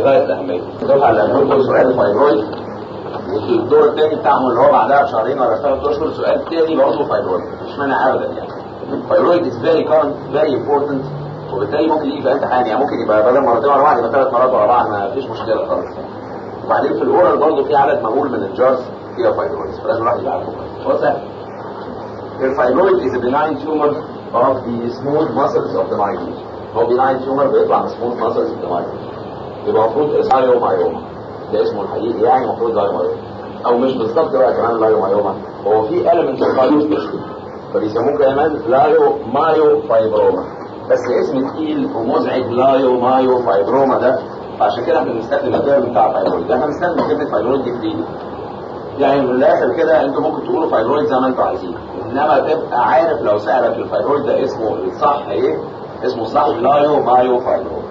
غايه الاهميه الدفعه اللي هنقول كل سؤال فايبرويد وفي الدور الثاني بتاعهم اللي هو بعدها بشهرين ولا ثلاث اشهر سؤال تاني برضه فايبرويد مش مانع ابدا يعني فايبرويد از فيري كارنت فيري امبورتنت وبالتالي ممكن يجي في امتحان يعني ممكن يبقى بدل مرتين ورا بعض يبقى ثلاث مرات ورا بعض ما فيش مشكله خالص وبعدين في الاورال برضه في عدد مهول من الجارز فيها فايبرويد فلازم الواحد يبقى عارفه هو سهل الفايبرويد is a benign tumor of the smooth muscles of the myelin هو benign tumor بيطلع من smooth muscles of the myelin يبقى المفروض اسايو مايوما ده اسمه الحقيقي يعني المفروض لايو مايوما او مش بالظبط بقى كمان لايو مايوما هو في element of fibrosis فبيسموه كمان لايو مايو فايبروما بس اسم تقيل ومزعج لايو مايو فايبروما ده فعشان كده احنا بنستخدم الترم بتاع فايبرويد احنا بنستخدم كلمه فايبرويد دي فريدي يعني من الاخر كده انتوا ممكن تقولوا فايبرويد زي ما انتوا عايزين انما تبقى عارف لو سالك الفايبرويد ده اسمه الصح ايه اسمه صح لايو مايو فايبروما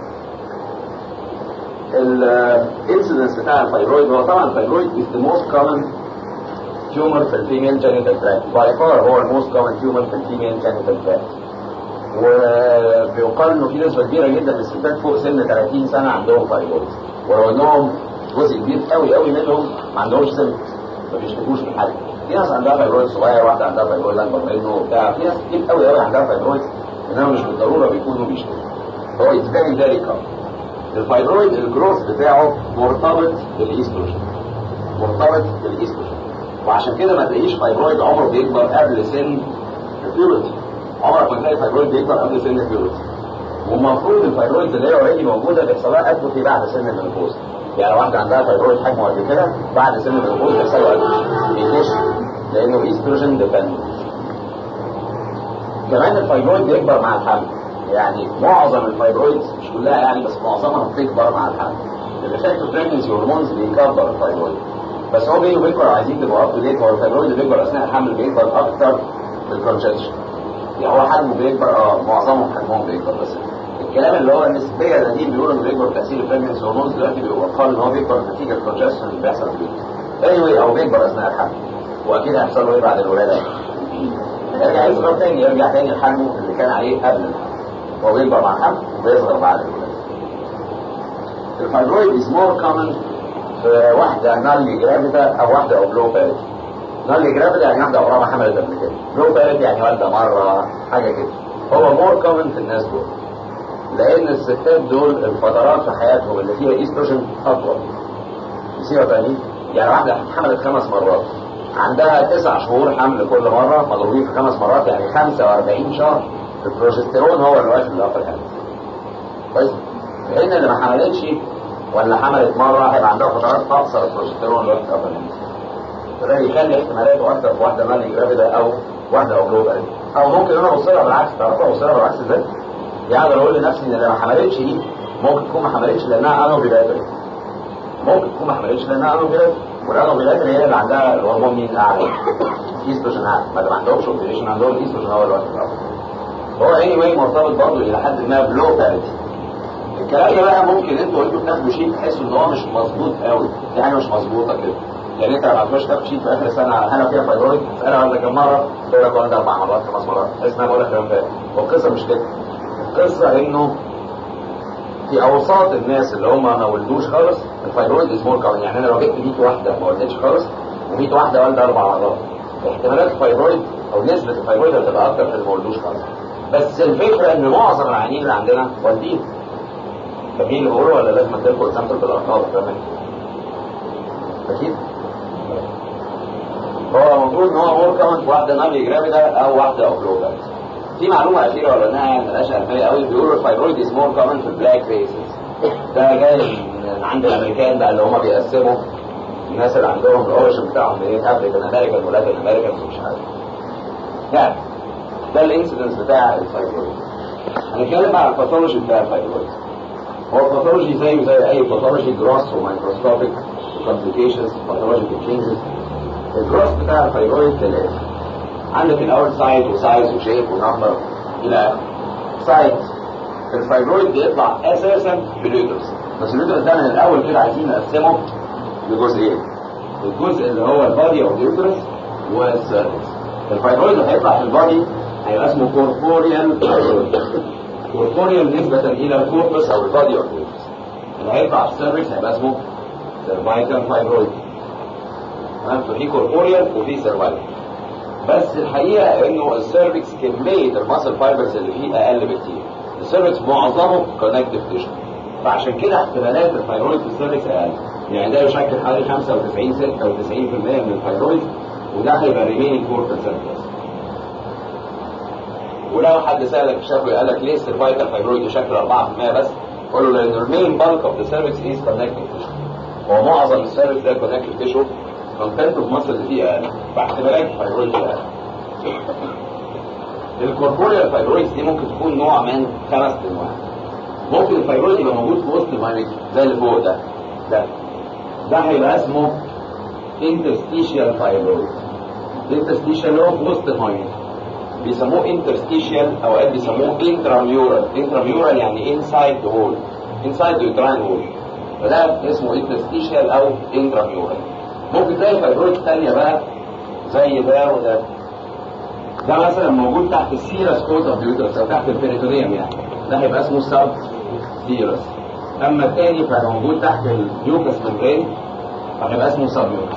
الانسيدنس بتاع الفايبرويد هو طبعا الفايبرويد is the most common tumor في الفيميل genital tract by far هو الموست common tumor في الفيميل genital tract وبيقال انه في نسبه كبيره جدا من الستات فوق سن 30 سنه عندهم فايبرويد ولو انهم جزء كبير قوي قوي منهم ما عندهمش سن ما بيشتكوش من حاجه في ناس عندها فايبرويد صغير واحده عندها فايبرويد اكبر منه وبتاع في ناس كتير قوي قوي عندها فايبرويد انما مش بالضروره بيكونوا بيشتكوا هو اتس فيري فيري كومن الفايبرويد الجروث بتاعه مرتبط بالايستروجين مرتبط بالايستروجين وعشان كده ما تلاقيش فايبرويد عمره بيكبر قبل سن البيورتي عمرك ما تلاقي فايبرويد بيكبر قبل سن البيورتي والمفروض الفايبرويد اللي هي اوريدي موجوده بيحصل لها اتروفي بعد سن المنopause يعني لو واحده عندها فايبرويد حجمه قد كده بعد سن المنopause بيحصل له اتروفي بيكش لانه ايستروجين ديبندنت كمان الفايبرويد بيكبر مع الحمل يعني معظم الفايبرويد مش كلها يعني بس معظمها بتكبر مع الحمل الافكت بريجنسي هرمونز بيكبر الفايبرويد بس هو بيني وبينكم لو عايزين تبقوا اب تو ديت هو الفايبرويد اللي بيكبر اثناء الحمل بيكبر اكتر في الكونجكشن يعني هو حجمه بيكبر اه معظمهم حجمهم بيكبر بس الكلام اللي هو النسبيه ده دي بيقولوا انه بيكبر تاثير البريجنسي هرمونز دلوقتي بيبقى قال ان هو بيكبر نتيجه الكونجكشن اللي بيحصل فيه anyway او بيكبر اثناء الحمل واكيد هيحصل له ايه بعد الولاده يرجع يصغر تاني يرجع تاني لحجمه اللي كان عليه قبل الحمل هو بيكبر مع الحمل وبيصغر بعد الولاده الفايبرويد is more common في واحدة نالي جرافيدا أو واحدة أو بلو بارد نالي جرافيدا يعني واحدة عمرها ما حملت قبل كده بلو بارد يعني والدة مرة حاجة كده هو مور كومن في الناس دول لأن الستات دول الفترات في حياتهم اللي فيها ايستروجين أطول يصير تاني يعني واحدة حملت خمس مرات عندها تسع شهور حمل كل مرة مضروبين في خمس مرات يعني 45 شهر البروجستيرون هو اللي واقف اللي في كويس لان اللي ما حملتش ولا حملت مره هيبقى عندها فترات اقصر البروجستيرون اللي واقف في فده يخلي احتمالاته اكثر في واحده مالي جرافيدا او واحده او جلوبال او ممكن انا ابص لها بالعكس تعرفوا ابص لها بالعكس ازاي؟ يعني اقدر اقول لنفسي ان اللي ما حملتش دي ممكن تكون ما حملتش لانها انو بلاتري ممكن تكون ما حملتش لانها انو بلاتري والانو بلاتري هي اللي عندها الهرمون مين اعلى ايستروجين اعلى ما ما عندهمش اوبريشن عندهم الايستروجين هو الوقت الاول هو اني واي مرتبط برضه الى حد ما بلو باريتي الكلام ده بقى ممكن انتوا وانتوا بتاخدوا شيء تحسوا ان هو مش مظبوط قوي دي حاجه مش مظبوطه كده يعني انت لما تخش تاخد شيء في اخر السنه انا فيها فايبرويد انا ولا كم مره تقول لك وانا اربع مرات خمس مرات تحس ان انا بقول لك كلام فارغ والقصه مش كده القصه انه في اوساط الناس اللي هم ما ولدوش خالص الفايبرويد از مور كومن يعني انا لو جبت 100 واحده ما ولدتش خالص و100 واحده والده اربع مرات احتمالات الفايبرويد او نسبه الفايبرويد هتبقى اكتر في اللي ما ولدوش خالص بس الفكره ان معظم العيانين اللي عندنا والدين فمين اللي بقوله ولا لازم اديلكم اكزامبل بالارقام كمان اكيد هو المفروض ان هو مور كمان واحده نالي جرافيدا او واحده اوكلوبا في معلومه اخيره ولا انها ملهاش اهميه قوي بيقولوا الفايبرويد از مور كمان في البلاك فيسز ده جاي من عند الامريكان بقى اللي هم بيقسموا الناس اللي عندهم الاوريجن بتاعهم منين افريكان امريكان ولاتين امريكان ومش عارف يعني ده الانسيدنس بتاع الفايبرويد هنتكلم على الباثولوجي بتاع الفايبرويد هو الباثولوجي زيه زي اي باثولوجي جراس ومايكروسكوبيك كومبليكيشنز باثولوجيكال تشينجز الجراس بتاع الفايبرويد كالاتي عندك الاول سايز وسايز وشيب ونمبر الى اخره سايز الفايبرويد بيطلع اساسا في اليوترس بس اليوترس ده من الاول كده عايزين نقسمه لجزئين الجزء اللي هو البادي اوف اليوترس والسيرفكس الفايبرويد اللي هيطلع في البادي هيبقى اسمه كوربوريال فايبرويد كوربوريال نسبة إلى الكوربس أو البادي أوف اليوترس اللي هيطلع في السيرفكس هيبقى اسمه سيرفايكال فايبرويد تمام ففي كوربوريال وفي سيرفايكال بس الحقيقه انه السيرفكس كميه الماسل فايبرز اللي فيه اقل بكتير السيرفكس معظمه كونكتيف تيشو فعشان كده احتمالات الفايبرويد في السيرفكس اقل يعني ده يشكل حوالي 95 96% من الفايبرويد وده هيبقى ريمينينج 4% بس ولو حد سالك في شكله قال لك ليه السيرفايكال فايبرويد يشكل 4% بس قول له لان المين بالك اوف ذا سيرفكس از كونكتيف تيشو هو معظم السيرفكس ده كونكتيف تيشو كونتنت اوف ماسل اللي فيه اقل فاحتمالات الفايبرويد اقل الكوربوريال فايبرويدز دي ممكن تكون نوع من خمس انواع ممكن الفايبرويد يبقى موجود في وسط المايميك زي اللي فوق ده ده ده هيبقى اسمه interstitial فايبرويد interstitial اللي هو في وسط المايميك بيسموه interstitial اوقات بيسموه intramural intramural يعني inside the wall inside the uterine wall فده اسمه interstitial او intramural ممكن تلاقي فايبرويد ثانيه بقى زي ده وده ده مثلا موجود تحت السيرس كود اوف اليوترس او تحت البريتونيوم يعني ده هيبقى اسمه سب سيرس اما الثاني فموجود تحت اليوكس ممبرين فهيبقى اسمه سب يوكس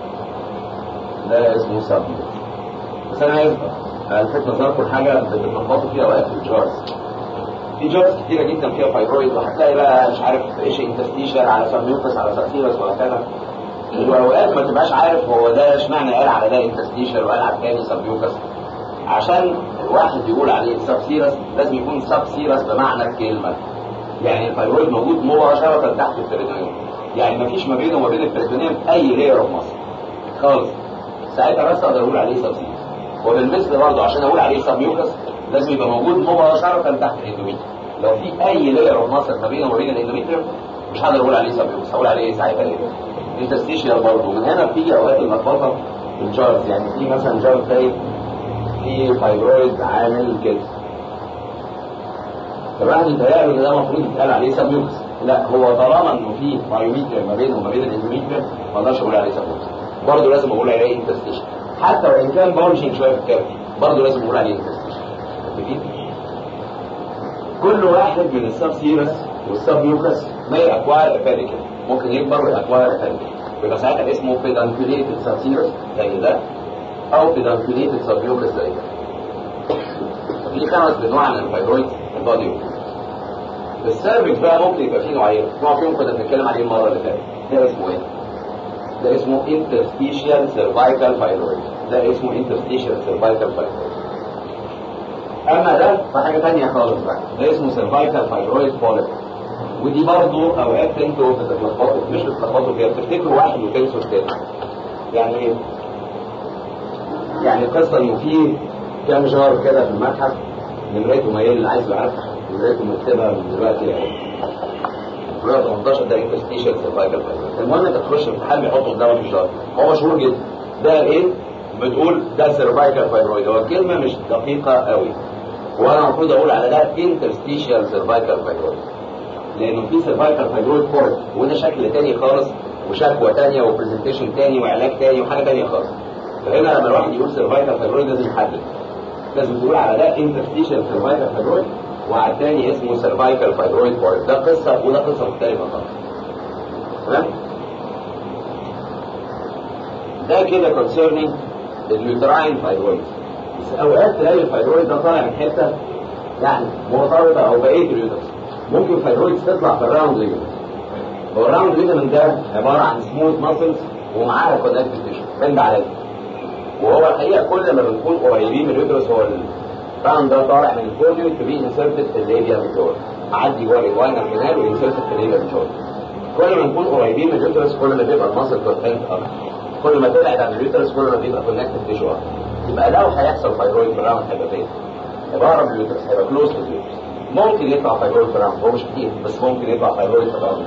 ده اسمه سب يوكس بس انا عايز الفت نظركم حاجه بتلخبطوا فيها اوقات في الجارز في جارز كتيره جدا فيها فايبرويد وهتلاقي بقى مش عارف ايش انتستيشن على سب يوكس على سب سيرس وهكذا واوقات ما تبقاش عارف هو ده اشمعنى قال على ده انتستيشن وقال على الثاني سب يوكس عشان الواحد يقول عليه سب سيرس لازم يكون سب سيرس بمعنى الكلمه يعني الفايبرويد موجود مباشره تحت البريتونيوم يعني ما فيش ما بينه وما بين البريتونيوم اي لير اوف مصر خالص ساعتها بس اقدر اقول عليه سب سيرس وبالمثل برضه عشان اقول عليه سب يوكس لازم يبقى موجود مباشره تحت الاندوميتريوم لو في اي لير اوف مصر ما بينه وما بين الاندوميتريوم مش هقدر اقول عليه سب يوكس هقول عليه ايه ساعتها ايه انتستيشيال برضه من هنا بتيجي اوقات اللخبطه في الجارز يعني في مثلا جار تلاقي في فايبرويد عامل كده فالواحد يتهيأله ان ده المفروض يتقال عليه سبيوكس لا هو طالما انه في بايوميتر ما بينه وما بين الاندوميتر ما اقدرش اقول عليه سبيوكس برضه لازم اقول عليه انتستيشن حتى وان كان بولجنج شويه في الكافي برضه لازم اقول عليه انتستيشن كل واحد من السب سيرس والسب يوكس ما اكوار افاديكال ممكن يكبر ويأكوار افاديكال يبقى ساعتها اسمه بيدانكوليتد سب سيرس زي ده او بيدانكوليتد سب يوكس زي ده في خمس انواع من الفايبرويد البادي يوكس السيرفكس بقى ممكن يبقى فيه نوعين نوع فيهم كنا بنتكلم عليه المره اللي فاتت ده اسمه ايه؟ ده اسمه interstitial cervical fibroid ده اسمه interstitial cervical fibroid اما ده فحاجه ثانيه خالص بقى ده اسمه cervical fibroid polyp ودي برضه اوقات انتوا بتتلخبطوا مش بتتلخبطوا فيها بتفتكروا واحد وتنسوا الثاني يعني ايه؟ يعني القصه انه في كام جار كده في المتحف نمرته ميال اللي عايز يعرفها نمرته مكتبها من دلوقتي يعني بقى 18 ده انفستيشن سرفايفل المهم انت تخش الامتحان بيحطوا قدامك الجار هو مشهور جدا ده ايه بتقول ده سيرفايكال فايبرويد هو الكلمه مش دقيقه قوي وانا المفروض اقول على ده انترستيشال سيرفايكال فايبرويد لانه في سيرفايكال فايبرويد فورد وده شكل تاني خالص وشكوى تانية وبرزنتيشن تاني وعلاج تاني وحاجه تانية خالص فهنا لما الواحد يقول سيرفايكال فايبرويد لازم يحدد لازم تقول على ده انترستيشال سيرفايكال فايبرويد وعلى الثاني اسمه سيرفايكال فايبرويد فورد ده قصه وده قصه مختلفه خالص تمام ده كده كونسيرنينج اليوتراين فايبرويد بس اوقات تلاقي الفايبرويد ده طالع من حته يعني مرتبطه او بقيه اليوترس ممكن فايبرويد تطلع في الراوند ليجمنت هو الراوند ليجمنت ده عباره عن سموث ماسلز ومعاها كونكتيف تيشو بند على ده وهو الحقيقه كل ما بنكون قريبين من اليوترس هو الراوند ده طالع من الفوليو تبي انسرتد في الليبيا ميجور عدي جوه الواينر كانال وانسرتد في الليبيا ميجور كل ما نكون قريبين من اليوترس كل ما بيبقى الماسل كونتنت اكتر كل ما تبعد عن اليوترس كل ما بيبقى كونكتيف تيشو اكتر يبقى لو هيحصل فايبرويد في الراوند هيبقى فين؟ هيبقى اقرب لليوترس هيبقى كلوز تو اليوترس ممكن يطلع فايبرويد في الراوند هو مش كتير بس ممكن يطلع فايبرويد في الراوند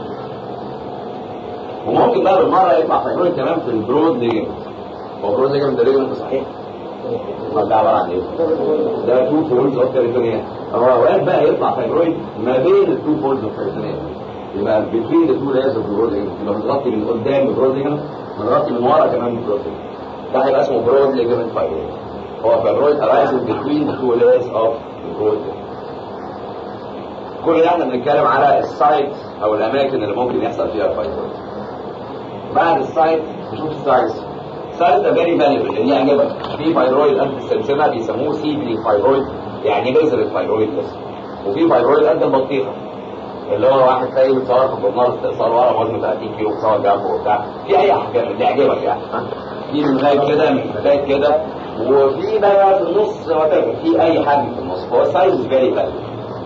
وممكن بقى بالمره يطلع فايبرويد كمان في البرود ليجمنت هو برود ليجمنت ده ليجمنت صحيح؟ امال ده عباره عن ايه؟ ده تو فولدز اوف تريتونيال هو اوقات بقى يطلع فايبرويد ما بين التو فولدز اوف تريتونيال يبقى بين ذا تو لايرز اوف برود ليجمنت يبقى متغطي من قدام البرود ليجمنت متغطي من ورا كمان بالبرود ليجمنت ده هيبقى اسمه برود ليجمنت فايبرويد هو فايبرويد arises between the two layers of the broad كل ده احنا بنتكلم على السايت او الاماكن اللي ممكن يحصل فيها الفايبرويد بعد السايت نشوف السايز السايز ده فيري فاليبل اللي يعجبك في فايبرويد قد السلسله بيسموه سيبلي فايبرويد يعني بذر الفايبرويد بس وفي فايبرويد قد البطيخه اللي هو واحد تلاقيه متصور في الجورنال استئصال ورا وزنه 30 كيلو متصور جنبه وبتاع في اي حاجه اللي يعجبك يعني في من لغايه كده من لغايه كده وفي بقى في النص وات في اي حجم في النص هو السايز فيري فاليبل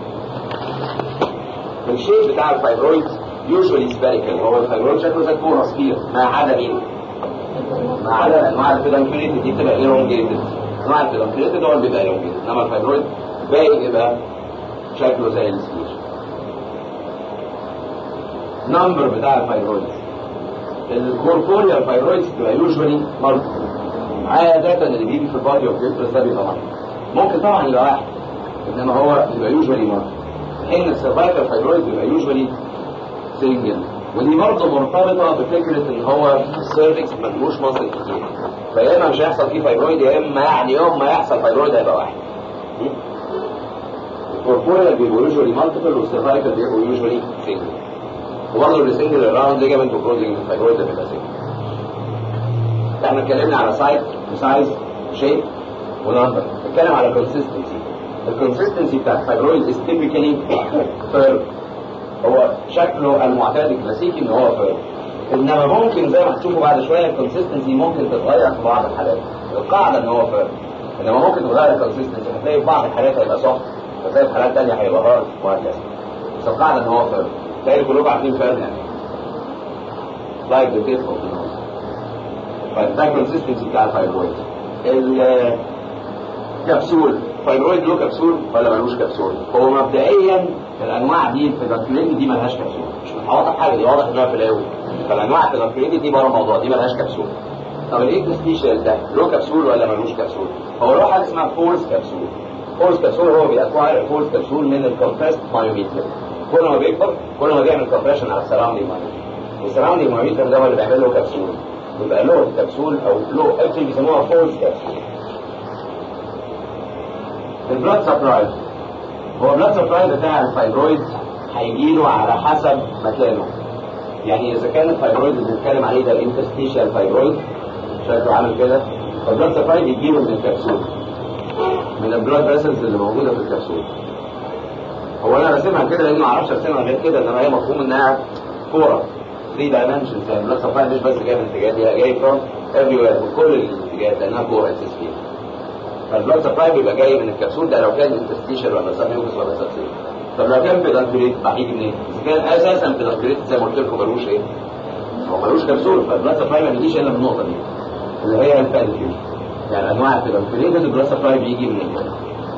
الشيب بتاع الفايبرويد يوجوالي سبيريكال هو الفايبرويد شكله زي الكوره صغير ما عدا مين؟ ما عدا انواع الفيدانكيوليتد دي بتبقى ايرونجيتد انواع الفيدانكيوليتد هو اللي بيبقى ايرونجيتد انما الفايبرويد باقي يبقى شكله زي السفير نمبر بتاع الفايبرويد الكوربوريال فايبرويد بتبقى يوجوالي مالتي عادة اللي بيجي في البادي اوف اليوترس ده بيبقى مالتي ممكن طبعا يبقى واحد انما هو بيبقى يوجوالي مالتي حين السيرفايكال فايبرويد بيبقى يوجوالي سنجل ودي برضه مرتبطه بفكره ان هو السيرفكس ما فيهوش مصل كتير فيا اما مش هيحصل فيه فايبرويد يا اما يعني يوم ما يحصل فايبرويد هيبقى واحد الكوربوريال بيبقوا يوجوالي مالتيبل والسيرفايكال بيبقوا يوجوالي سنجل وبرضه السنجل الراوند ليجامنت وكلوزنج الفايبرويد ده بيبقى سنجل احنا اتكلمنا على سايز وسايز شيب ونمبر اتكلم على كونسيستنسي الكونسيستنسي بتاع الفايبرويد از تيبيكالي فيرم هو شكله المعتاد الكلاسيكي ان هو فيرم انما ممكن زي ما هتشوفوا بعد شويه الكونسيستنسي ممكن تتغير في بعض الحالات القاعده ان هو فيرم انما ممكن تتغير الكونسيستنسي هتلاقي في بعض الحالات هيبقى سوفت وتلاقي في حالات ثانيه هيبقى هارد وهكذا بس القاعده ان هو فيرم تلاقي كلكم عارفين فيرم يعني لايك ذا تيب اوف فده الكونسيستنسي بتاع الفايبرويد الكبسول فايبرويد له كبسول ولا ملوش كبسول هو مبدئيا الانواع دي الفيدانكيوليتي دي ملهاش كبسول مش متعوضه حاجه دي واضح انها في الاول فالانواع الفيدانكيوليتي دي بره الموضوع دي ملهاش كبسول طب الاكستيشال ده له كبسول ولا ملوش كبسول هو له حاجه اسمها فورس كبسول فورس كبسول هو بيأكواير فورس كبسول من الكومبريست مايوميتر كل ما بيكبر كل ما بيعمل كومبريشن على السراوندينج مايوميتر والسراوندينج مايوميتر ده هو اللي بيعمل له كبسول يبقى له كبسول او له اكشلي بيسموها فورس كبسول البلاد سبلاي هو البلاد سبلاي بتاع الفايبرويد هيجي له على حسب مكانه يعني اذا كان الفايبرويد اللي بنتكلم عليه ده الانترستيشال فايبرويد شكله عامل كده فالبلاد سبلاي بيجي له من الكبسول من البلاد فيسلز اللي موجوده في الكبسول هو انا راسمها كده لان ما اعرفش ارسمها غير كده انما هي مفهوم انها كوره 3 دايمنشنز يعني البلاد سبلاي مش بس جايه من الاتجاه دي جاي فروم افري وير من كل الاتجاهات لانها كوره اساس فيها فالبلاد سبلاي بيبقى جاي من الكبسول ده لو كان انتستيشن ولا ساميوكس ولا سبسيل طب لو كان بيدانكوليت هيجي منين؟ اذا كان اساسا بيدانكوليت زي ما قلت لكم ملوش ايه؟ هو ملوش كبسول فالبلاد سبلاي ما بيجيش الا من النقطه دي اللي هي الفالفيوز يعني انواع البيدانكوليت البلاد سبلاي بيجي من هنا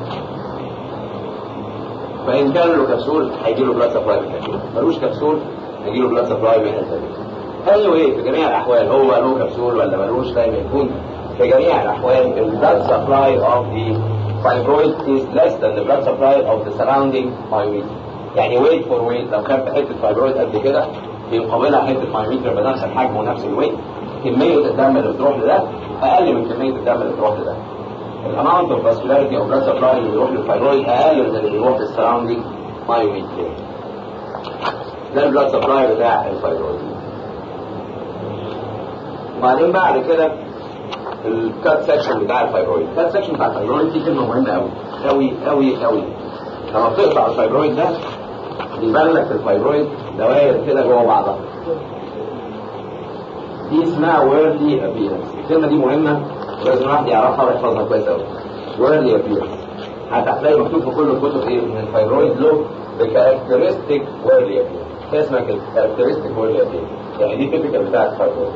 فان كان له كبسول هيجي له بلاد سبلاي من الكبسول ملوش كبسول هيجي له بلاد سبلاي من الحته دي قال ايه في جميع الاحوال هو له كبسول ولا ملوش دايما يكون في جميع الأحوال ال blood supply of the fibroid is less than the blood supply of the surrounding myometer يعني weight for weight لو كان في حتة فايبرويد قد كده بيقابلها حتة مايوميتر بنفس الحجم ونفس الويت كمية الدم اللي بتروح لده أقل من كمية الدم اللي بتروح لده الاماونت اوف vascularity او blood supply اللي بيروح للفايبرويد أقل من اللي بيروح للسراوندينج مايوميتر ده البلاد سبلاي بتاع الفايبرويد وبعدين بعد كده الكات سكشن بتاع الفايبرويد الكات سكشن بتاع الفايبرويد دي كلمه مهمه قوي قوي قوي قوي لما بتقطع الفايبرويد ده بيبان لك في الفايبرويد دوائر كده جوه بعضها دي اسمها ويرلي ابيرنس الكلمه دي مهمه ولازم الواحد يعرفها ويحفظها كويس قوي ويرلي ابيرنس حتى هتلاقي مكتوب في كل الكتب ايه ان الفايبرويد له بكاركترستيك ويرلي ابيرنس اسمها كده كاركترستيك ويرلي ابيرنس يعني دي تيبيكال بتاعت الفايبرويد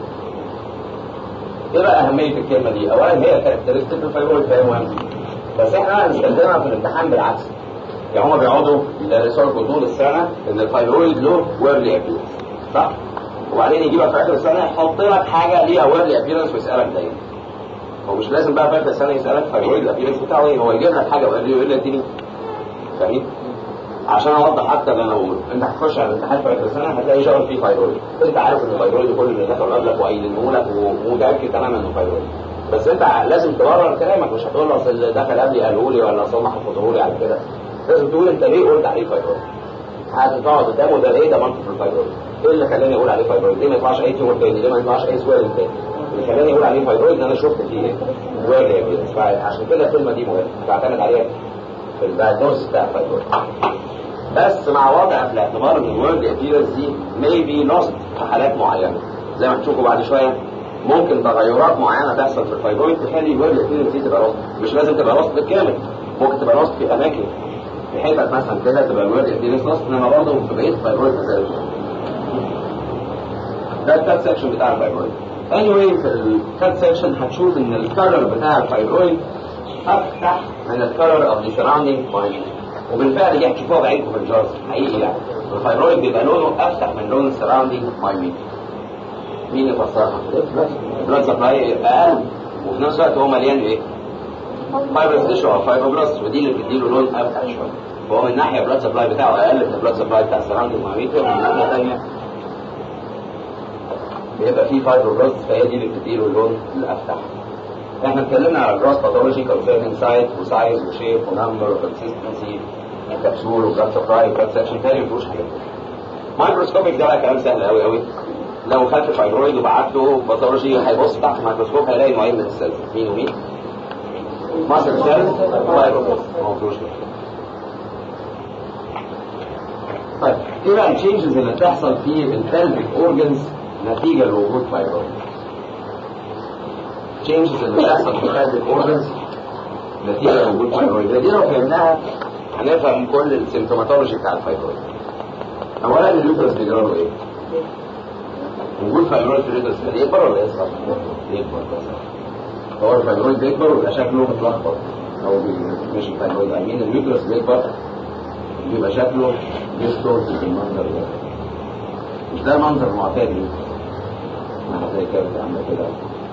ايه بقى اهميه الكلمه دي اولا هي كاركترستيك الفايبرويد فهي مهمه بس احنا هنستخدمها في الامتحان بالعكس يعني هما بيقعدوا يدرسوا لكم طول السنه ان الفايبرويد له ويرلي ابيرنس صح وبعدين يجيبك في اخر السنه يحط لك حاجه ليها ويرلي ابيرنس ويسالك دايما هو مش لازم بقى في اخر السنه يسالك فايبرويد الابيرنس بتاعه ايه هو يجيب لك حاجه ويرلي ويقول لك دي فاهمين عشان اوضح اكتر اللي انا بقوله انت هتخش على الامتحان في اخر السنه هتلاقي شغل فيه فايبرويد انت عارف ان الفايبرويد كل اللي دخل قبلك وقايلينه لك ومتاكد تماما انه فايبرويد بس انت لازم تبرر كلامك مش هتقول اصل اللي دخل قبلي قاله لي ولا اصل هم حفظوه لي على كده لازم تقول انت ليه قلت عليه فايبرويد هتقعد قدامه ده ايه ده منطق الفايبرويد ايه اللي خلاني اقول عليه فايبرويد ليه ما يطلعش اي تيومر تاني ليه ما يطلعش اي سويل تاني اللي خلاني اقول عليه فايبرويد ان انا شفت فيه ايه واجع كده عشان كده الكلمه دي مهمه بعتمد عليها في الدايجنوز بتاع الفايبرويد بس مع وضع في الاعتبار ان الورد ابيرنس دي maybe lost في حالات معينه زي ما هتشوفوا بعد شويه ممكن تغيرات معينه تحصل في الفايبرويد تخلي الورد ابيرنس دي تبقى lost مش لازم تبقى lost بالكامل ممكن تبقى lost في اماكن في حتت مثلا كده تبقى الورد ابيرنس lost انما برضه في بقيه الفايبرويد ما ده الكات سكشن بتاع الفايبرويد anyway في الكات سكشن هتشوف ان الكالر بتاع الفايبرويد افتح من الكالر اوف ذا سراوندينج وبالفعل دي هتشوفوها بعينكم في الجارز حقيقي يعني الفايبرويد بيبقى لونه افتح من لون السراوندينج مايمين مين يفسرها؟ بلاد سبلاي اقل وفي نفس الوقت هو مليان ايه؟ فايبرس تيشو او فايبروبلاست ودي اللي بتديله لون افتح شويه فهو من ناحيه بلاد سبلاي بتاعه اقل من البلاد سبلاي بتاع السراوندينج مايمين ومن ناحيه ثانيه بيبقى فيه فايبروبلاست فهي دي اللي بتديله اللون الافتح احنا اتكلمنا على الجراس باثولوجي كونسيرنينج سايت وسايز وشيب ونمبر وكونسيستنسي كبسول وجراس سبلاي وجراس سكشن تاني ما فيهوش حاجات مايكروسكوبيك ده بقى كلام سهل قوي قوي لو خدت فايبرويد وبعت له باثولوجي هيبص تحت الميكروسكوب هيلاقي نوعين من السيلز مين ومين؟ ماسل سيلز وفايبروبلاست ما فيهوش طيب ايه بقى التشينجز اللي بتحصل في البلفيك اورجنز نتيجه لوجود فايبرويد؟ changes اللي بتحصل في هذه الاورجنز نتيجه لوجود فايبرويد دي لو فهمناها هنفهم كل السيمتوماتولوجي بتاع الفايبرويد اولا اليوترس بيجرى له ايه؟ وجود فايبرويد في اليوترس بيكبر ولا يصغر؟ بيكبر هو الفايبرويد بيكبر ويبقى شكله متلخبط او مش الفايبرويد اي مين اليوترس بيكبر بيبقى شكله ديستورت في المنظر ده مش ده منظر معتاد لليوترس ما هتلاقي كده عامله كده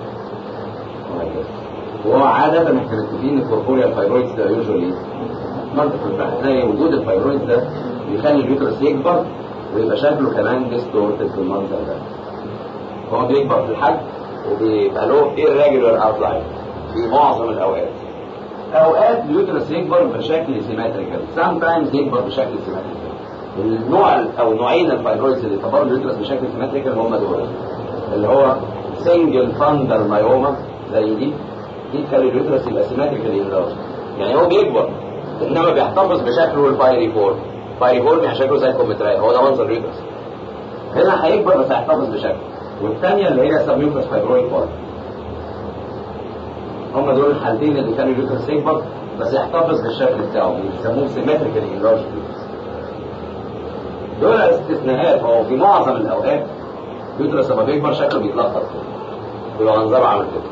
وهو عادة احنا متفقين الكوربوريال فايبرويدز ده يوجوالي منطق هتلاقي وجود الفايبرويد ده بيخلي اليوترس يكبر ويبقى شكله كمان ديستورتد في المنظر ده هو بيكبر في الحجم وبيبقى له irregular outline في معظم الاوقات اوقات اليوترس يكبر بشكل سيمتريكال sometimes يكبر بشكل سيمتريكال النوع او نوعين الفايبرويدز اللي يكبروا اليوترس بشكل سيمتريكال هم دول اللي هو سنجل فاندر مايوما زي دي دي تخلي اليوترس يبقى سيمتريكال انلارج يعني هو بيكبر انما بيحتفظ بشكله الفايري فورم فايري فورم يعني شكله زي الكمبيوترات هو ده منظر اليوترس هنا هيكبر بس هيحتفظ بشكله والثانيه اللي هي سب يوترس فايبرويد فورم هم دول الحالتين اللي كانوا اليوترس يكبر بس يحتفظ بالشكل بتاعه بيسموه سيمتريكال انلارج دول استثناءات هو في معظم الاوقات اليوترس لما بيكبر شكله بيتلخبط بيبقى منظره عامل كده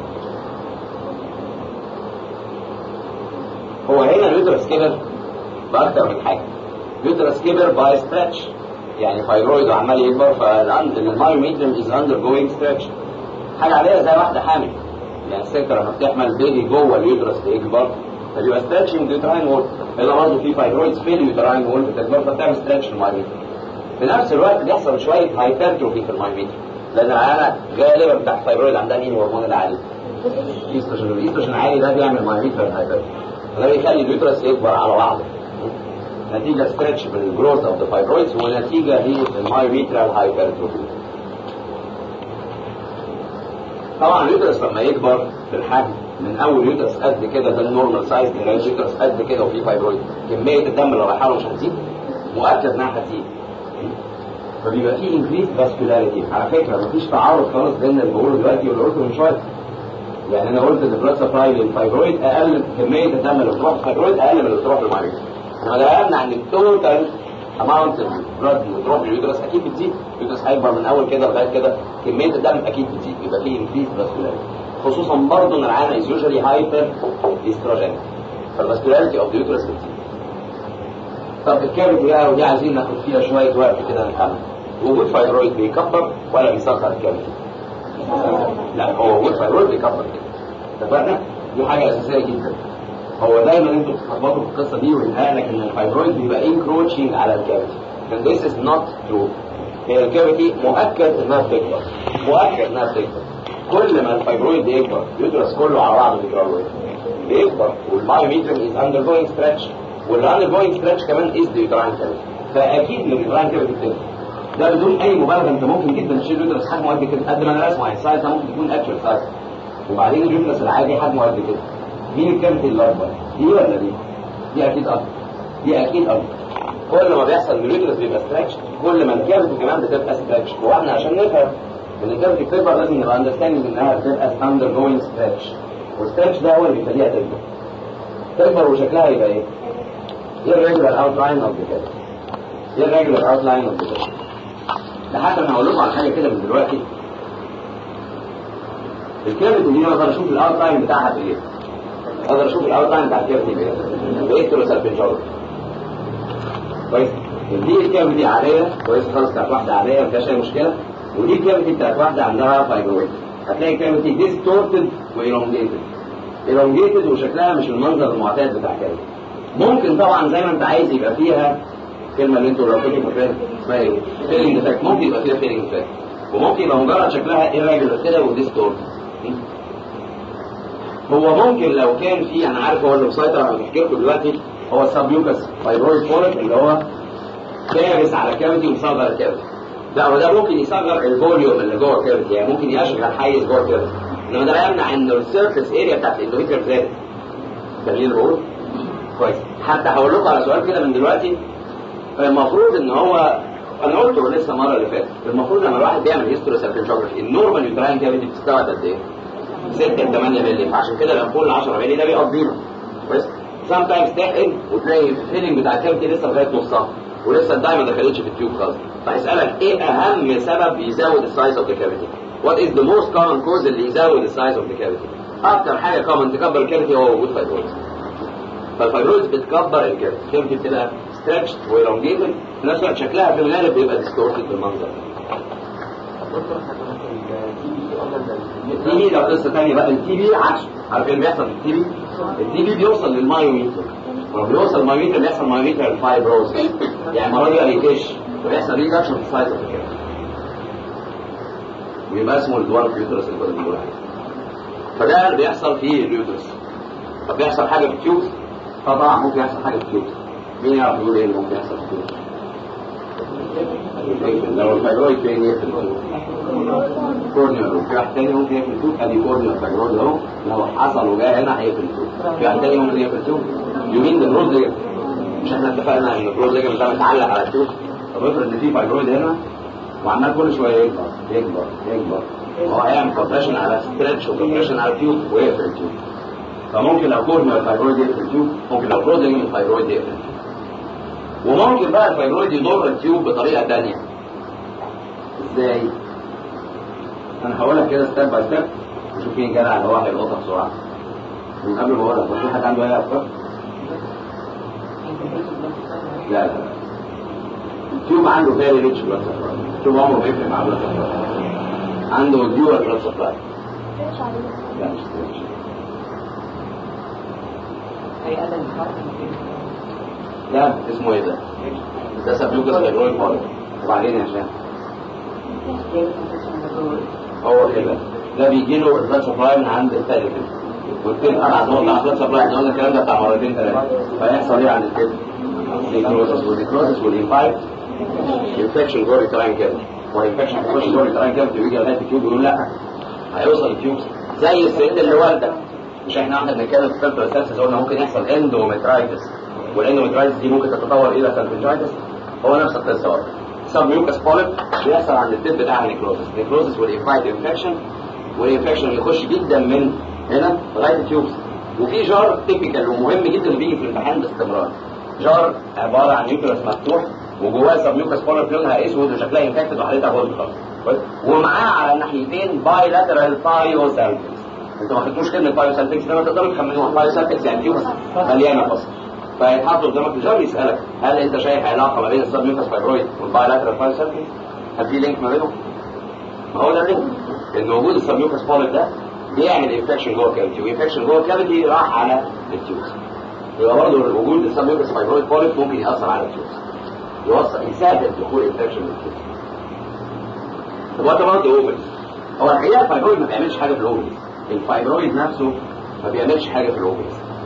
هو هنا اليوترس كبر باكتر من حاجه اليوترس كبر باي ستريتش يعني فايبرويد عمال يكبر فالمايوميتريم از اندر جوينج ستريتش حاجه عليها زي واحده حامل يعني الست لما بتحمل بيبي جوه اليوترس بيكبر فبيبقى ستريتشنج اليوتراين وول هنا برضه في فايبرويدز في اليوتراين وول بتكبر فبتعمل ستريتش للمايوميتريم في نفس الوقت بيحصل شويه هايبرتروفي في المايوميتريم لان العيانه غالبا بتاع الفايبرويد عندها مين الهرمون العالي الايستروجين الايستروجين العالي ده بيعمل مايوميتريم هايبرتروفي فده بيخلي اليوترس يكبر على بعضه نتيجه ستريتش بالجروث اوف ذا فايبرويدز ونتيجه للمايوميتريال هايبرتروفي طبعا اليوترس لما يكبر في الحجم من اول يوترس قد كده ده النورمال سايز لغايه يوترس قد كده وفيه فايبرويد كميه الدم اللي رايحه له مش هتزيد مؤكد انها هتزيد فبيبقى فيه انكريز فاسكولاريتي على فكره مفيش تعارض خالص بين اللي بقوله دلوقتي واللي قلته من شويه يعني انا قلت ان البلاد سبلاي للفايبرويد اقل كميه الدم اللي بتروح للفايبرويد اقل من اللي بتروح للمريض انما ده يمنع ان التوتال اماونت البلاد اللي بتروح لليوترس اكيد بتزيد اليوترس هيكبر من اول كده لغايه كده كميه الدم اكيد بتزيد يبقى فيه انكريز فاسكولاريتي خصوصا برضه ان العانه از يوجوالي هايبر استروجين فالفاسكولاريتي اوف اليوترس بتزيد طب الكافيتي بقى ودي عايزين ناخد فيها شويه وقت كده نفهمها وجود فايبرويد بيكبر ولا بيصغر الكافيتي؟ لا هو وجود فايبرويد بيكبر كده اتفقنا؟ دي حاجه اساسيه جدا هو دايما انتوا بتتلخبطوا في القصه دي ويتهيأ لك ان الفايبرويد بيبقى انكروتشنج على الكافيتي and this is not true هي الكافيتي مؤكد انها بتكبر مؤكد انها بتكبر كل ما الفايبرويد يكبر يدرس كله على بعضه بيجرى بيكبر والمايوميتريم از اندر جوينج ستريتش والاندر جوينج ستريتش كمان از ذا يوتراين كافيتي فاكيد من اليوتراين كافيتي بتنزل ده بدون اي مبالغه انت ممكن جدا تشيل اليوترس حجمه قد كده قد ما انا راسمه يعني السايز ده ممكن يكون اكشوال سايز وبعدين اليوترس العادي حجمه قد كده مين الكافيتي الاكبر دي ولا دي؟ دي اكيد اكبر دي اكيد اكبر كل ما بيحصل ان اليوترس بيبقى ستريتش كل ما الكافيتي كمان بتبقى ستريتش واحنا عشان نفهم ان الكافيتي بتكبر لازم نبقى اندرستاندنج انها بتبقى ستاندر جوينج ستريتش والستريتش ده هو اللي بيخليها تكبر تكبر وشكلها يبقى ايه؟ ايه الريجولار اوت لاين اوف ذا ايه الريجولار اوت لاين اوف ذا لحد ما هقول لكم على حاجه كده من دلوقتي الكافيتي دي اقدر اشوف الاوت لاين بتاعها في ايه؟ اقدر اشوف الاوت لاين بتاع الكافيتي بايه؟ باكتروسالفنجول كويس دي الكافيتي عاديه كويس خالص بتاعت واحده عاديه ما فيهاش اي مشكله ودي الكافيتي بتاعت واحده عندها فايبرويد هتلاقي الكافيتي ديستورتد وايلونجيتد ايلونجيتد وشكلها مش المنظر المعتاد بتاع الكافيتي ممكن طبعا زي ما انت عايز يبقى فيها الكلمه اللي انتوا لو كنتوا فاكرين اسمها ايه؟ فيلينج افكت ممكن يبقى فيها فيلينج افكت وممكن يبقى مجرد شكلها irregular كده وديستورت هو ممكن لو كان في انا عارف هو اللي مسيطر على تفكيركم دلوقتي هو السبيوكس فايبرويد فولت اللي هو كارث على الكافيتي ومصغر الكافيتي لا هو ده ممكن يصغر الفوليوم اللي جوه الكافيتي يعني ممكن يشغل حيز جوه الكافيتي انما ده لا يمنع ان السيرفيس اريا بتاعت الاندوميتريال زادت دليل بقول كويس حتى هقول لكم على سؤال كده من دلوقتي المفروض ان هو انا قلته لسه المره اللي فاتت المفروض لما الواحد بيعمل هيستوري سيرفنجوجرافي النورمال يوتراين كافيتي بتستوعب قد ايه؟ 6 ل 8 مللي فعشان كده لما فوق ال 10 مللي ده بيقضينا كويس سام تايمز تحقن وتلاقي الفيلنج بتاع الكافيتي لسه لغايه نصها ولسه الداي ما دخلتش في التيوب خالص فهيسالك ايه اهم سبب يزود السايز اوف ذا كافيتي؟ وات از ذا موست كومن كوز اللي يزود السايز اوف ذا كافيتي؟ اكتر حاجه كومن تكبر الكافيتي هو وجود فايبرويدز فالفايبرويدز بتكبر الكافيتي الكافيتي بتبقى ستريتشد ويلونجيتد في نفس الوقت شكلها في الغالب بيبقى ديستورتد بالمنظر التي بي ده قصه ثانيه بقى التي بي عكس عارف ايه اللي بيحصل في التي بي؟ التي بي بيوصل للمايوميتر ولما بيوصل المايوميتر بيحصل مايوميتر فايبروز يعني المره دي ريتيش فبيحصل ريدكشن في السايز اوف الكافيتي ويبقى اسمه الدوار يوترس اللي كنا بنقول عليه فده اللي بيحصل في اليوترس طب بيحصل حاجه في التيوبس طبعا ممكن يحصل حاجه في التيوبس مين يعرف يقول ايه اللي ممكن يحصل في التيوبس لو الفايبرويد فين يقفل كورنيال وفي واحد تاني ممكن يقفل التوب ادي كورنيال فايبرويد اهو لو حصل وجاء هنا هيقفل التوب في واحد تاني ممكن يقفل التوب يمين البروز ليجمنت مش احنا اتفقنا ان البروز ليجمنت ده متعلق على التوب طب افرض ان في فايبرويد هنا وعمال كل شويه يكبر يكبر يكبر هو هيعمل كومبريشن على ستريتش وكومبريشن على التيوب ويقفل التيوب فممكن لو كورنيال فايبرويد يقفل التيوب ممكن لو بروز ليجمنت فايبرويد يقفل التيوب وممكن بقى الفايبرويد يضر التيوب بطريقه ثانيه ازاي انا هقولها كده ستيب باي ستيب وشوف مين جدع اللي هو هيلقطها بسرعه من قبل ما اقولها بس في حد عنده اي افكار لا لا التيوب عنده فيري ريتش بلاد سبلاي التيوب عمره ما يفرق مع بلاد سبلاي عنده ديور بلاد سبلاي لا مش ستريتش ده اسمه ايه ده؟ ده سبلوكس فايبرويد فايبر وبعدين يا شباب هو كده ده بيجي له البلاد سبلاي من عند الثالث والتاني انا عايز اقول على البلاد سبلاي احنا قلنا الكلام ده بتاع مرتين ثلاثه فيحصل ايه عند الكلب؟ نيكروسس والنيكروسس والانفايت انفكشن جوه الكلاين كده وانفكشن يخش جوه الكلاين كده بيجي لغايه التيوب يقول لا هيوصل التيوب زي السن اللي والده مش احنا واحنا بنتكلم في فلتر اساسي قلنا ممكن يحصل اندومترايتس والاندومترايتس دي ممكن تتطور الى سلفنجايتس هو نفس القصه برضه سب ميوكس بوليب بيحصل عند التب بتاع النيكروزس النيكروزس والانفايت انفكشن والانفكشن يخش جدا من هنا لغايه التيوبس وفي جار تيبيكال ومهم جدا بيجي في الامتحان باستمرار جار عباره عن يوترس مفتوح وجواه سب ميوكس بوليب لونها اسود وشكلها انفكتد وحالتها هولد خالص ومعاه على الناحيتين باي لاترال بايوسالفكس انتوا ما خدتوش كلمه بايوسالفكس ده ما تقدروا تخمنوها بايوسالفكس يعني تيوبس مليانه فصل فيتحط قدامك الجار يسالك هل انت شايف علاقه ما بين السب ميوكس فايبرويد والبايلاترال بايوسالفكس؟ هل في لينك ما بينهم؟ ما هو ده اللينك ان وجود السب ميوكس بوليب ده بيعمل انفكشن جوه الكافيتي وانفكشن جوه الكافيتي راح على التيوبس يبقى برضه وجود السب ميوكس فايبرويد بوليب ممكن ياثر على التيوبس يوصل يساعد دخول انفكشن للتيوبس طب وات اباوت اوفرز؟ هو الحقيقه الفايبرويد ما بيعملش حاجه في الاوفرز الفايبرويد نفسه ما بيعملش حاجه في الاوفرز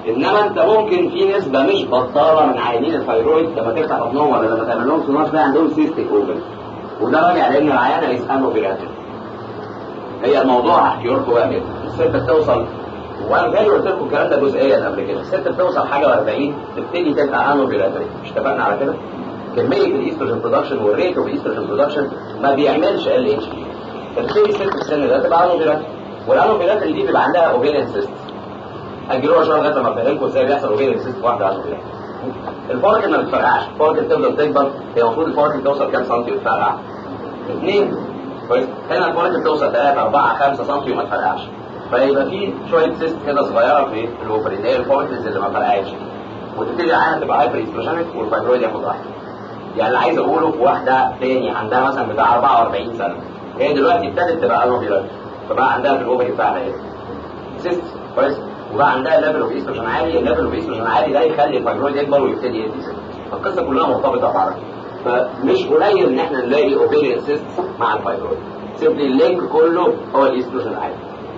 انما انت ممكن في نسبه مش بطاله من عيانين الثايرويد لما تفتح بطنهم ولا لما تعمل لهم سونار تلاقي عندهم سيستيك اوفر وده راجع لان العيانه يسالوا بيراتين هي الموضوع هحكي لكم بقى كده الست بتوصل وانا جاي قلت لكم الكلام ده جزئيا قبل كده الست بتوصل حاجه و40 تبتدي تبقى انو بيراتين مش اتفقنا على كده كميه الايستروجين برودكشن والريت اوف الايستروجين برودكشن ما بيعملش ال اتش بي تبتدي الست في السن ده تبقى انو بيراتين والانو بيراتين دي بيبقى عندها اوفيريان سيست هنجيلوها شويه لغايه لما افهمكم ازاي بيحصل اوفيريان سيست في واحده انو بيراتين الفاركل ما بتفرقعش الفاركل تفضل تكبر هي المفروض الفاركل توصل كام سنتي وتفرقع اثنين كويس هنا الفاركل توصل 3 4 5 سنتي وما تفرقعش فيبقى في شويه سيست كده صغيره في الاوفري اللي هي الفاركلز اللي ما فرقعتش دي وتبتدي العينه تبقى هايبر ايستروجينيك والفايبرويد ياخد راحته يعني اللي عايز اقوله في واحده تاني عندها مثلا بتاع 44 سنه هي دلوقتي ابتدت تبقى انوفيلات فبقى عندها في الاوفري بتاعها ايه؟ سيست كويس وبقى عندها ليفل اوف ايستروجين عالي الليفل اوف ايستروجين عالي ده يخلي الفايبرويد يكبر ويبتدي يدي سيست فالقصه كلها مرتبطه ببعضها فمش قليل ان احنا نلاقي اوفيريان سيست مع الفايبرويد سيبلي اللينك كله هو الايستروجين عالي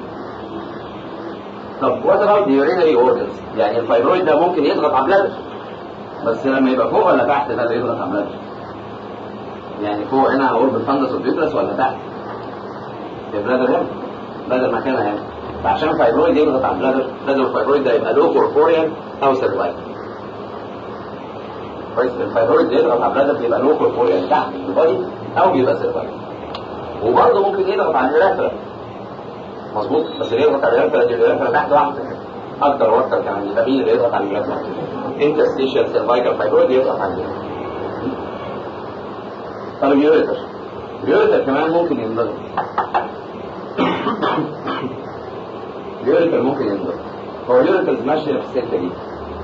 طب وات اباوت يورينري اورجنز يعني الفايبرويد ده ممكن يضغط على البلادر بس لما يبقى فوق ولا تحت ده اللي يضغط على البلادر يعني فوق هنا هقول بالفندس والبيوترس ولا تحت البلادر هنا بلادر مكانها هنا فعشان الفايبرويد يضغط على البلادر لازم الفايبرويد ده يبقى لو كوربوريال او سيرفايكال كويس الفايبرويد يضغط على البلادر يبقى لو كوربوريال تحت البادي او بيبقى سيرفايكال وبرضه ممكن يضغط على الريفرا مظبوط بس اللي يضغط على الريفرا دي الريفرا تحت واحده اكتر واكتر كمان يبقى مين اللي يضغط على الريفرا انترستيشال سيرفايكال فايبرويد يضغط على الريفرا طب اليوريتر اليوريتر كمان ممكن ينضغط اليوريتر ممكن ينضغط هو اليوريتر ماشيه في السكه دي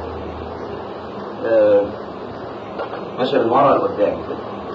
آه، ماشيه من ورا لقدام كده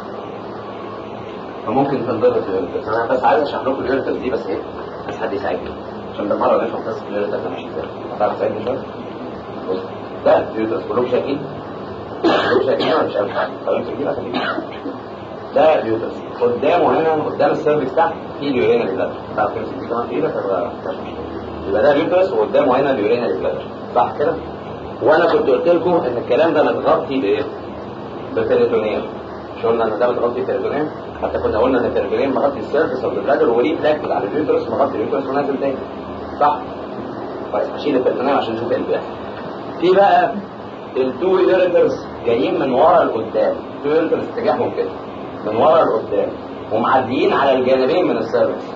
فممكن تنضغط اليوريتر انا بس عايز اشرح لكم اليوريتر دي بس ايه بس حد يساعدني عشان بالمره نفهم قصه اليوريتر ده ماشي ازاي هتعرف تساعدني شويه بص ده اليوريتر كلهم شايفين كلهم شايفين ولا مش عارف طب امسك دي بقى خليك. ده اليوترس قدامه هنا قدام السيرفكس تحت في اليورينال بلادر تعرف تمسك دي كمان في ايدك ولا مش مشكله يبقى ده اليوترس وقدامه هنا اليورينال بلادر صح كده وانا كنت قلت لكم ان الكلام ده متغطي بايه بالبيريتونيوم مش قلنا ان ده متغطي بالبيريتونيوم حتى كنا قلنا ان البيريتونيوم مغطي السيرفكس اوف البلادر وليه بلاكتد على اليوترس مغطي اليوترس ونازل تاني صح طيب هشيل البيريتونيوم عشان نشوف ايه اللي بيحصل في بقى التو يوريترز جايين من ورا لقدام التو يوريترز اتجاههم كده من ورا لقدام ومعديين على الجانبين من السيرفكس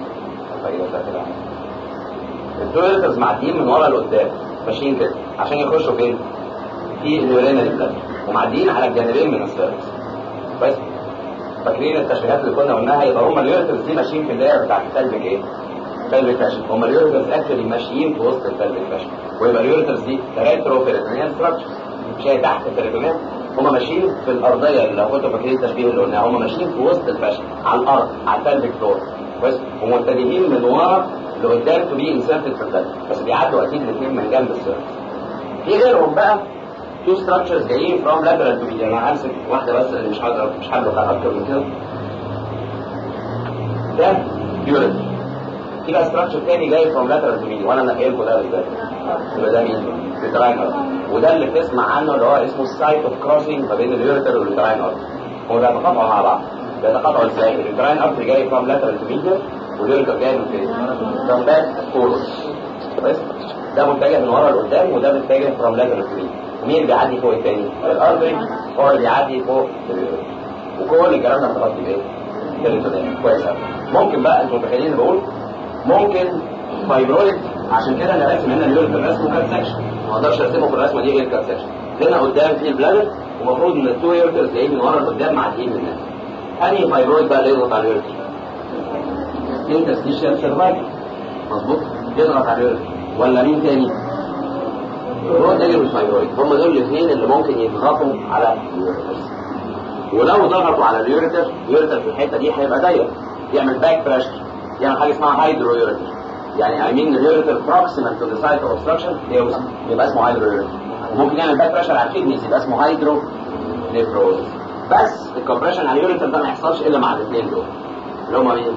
التويلترز معديين من ورا لقدام ماشيين كده عشان يخشوا فين؟ في اليورينري بلاد ومعديين على الجانبين من السيرفكس بس فاكرين التشبيهات اللي كنا قلناها يبقى هم اليوريترز دي ماشيين في الدايره بتاعت الفلبك ايه؟ فلبك فاشن هم اليوريترز اكشلي ماشيين في وسط الفلبك فاشن ويبقى اليوريترز دي ريترو بيريتونيال ستراكشر مش هي تحت البيريتونيال هم ماشيين في الارضيه اللي لو كنتوا فاكرين التشبيه اللي قلناه هم ماشيين في وسط الفاشن على الارض على الفلبك فلور كويس ومتجهين من ورا لقدام تو بي انسرتد في الفلبك بس بيعدوا اكيد الاثنين من جنب السيرفس في غيرهم بقى تو ستراكشرز جايين فروم لاترال تو بي انا همسك واحده بس اللي مش هقدر مش هقدر اكتر من كده ده يوريت في بقى ستراكشر تاني جاي فروم لاترال تو بي وانا نقلكم ده ازاي يبقى ده مين؟ التراينر وده اللي بتسمع عنه اللي هو اسمه السايت اوف كروسنج ما بين اليوريتر والتراين ارتري هو ده بيتقاطعوا مع بعض بيتقاطعوا ازاي؟ التراين ارتري جاي فروم لاترال تو ميديا واليوريتر جاي من فين؟ فروم باك فورورد بس ده متجه من ورا لقدام وده متجه فروم لاترال تو ميديا ومين اللي بيعدي فوق التاني؟ الارتري هو اللي بيعدي فوق اليوريتر وكل الكلام ده متغطي بايه؟ بالريتونيل كويس قوي ممكن بقى انتوا متخيلين اللي بقول ممكن فايبرويد عشان كده انا راسم هنا اليوريتر رسمه كات سكشن ما اقدرش ارسمه في الرسمه دي غير كات سكشن هنا قدام في البلادر ومفروض ان التو يوريترز جايين من ورا لقدام معديين من هنا انهي فايبرويد بقى اللي يضغط على اليوريتر انترستيشال سيرفايكل مظبوط يضغط على اليوريتر ولا مين تاني هو ده مش فايبرويد هم دول الاثنين اللي ممكن يضغطوا على اليوريترز ولو ضغطوا على اليوريتر اليوريتر في الحته دي هيبقى ضيق يعمل باك بريشر يعمل حاجه اسمها هايدرو يوريتر يعني I mean the ureter proximal to the site of obstruction يوصل يبقى اسمه هايدرو يوريتر وممكن يعمل باك بريشر على الكدنيز يبقى اسمه هايدرو نيفروز بس الكمبريشن على اليوريتر ده ما يحصلش الا مع الاثنين دول اللي هم مين؟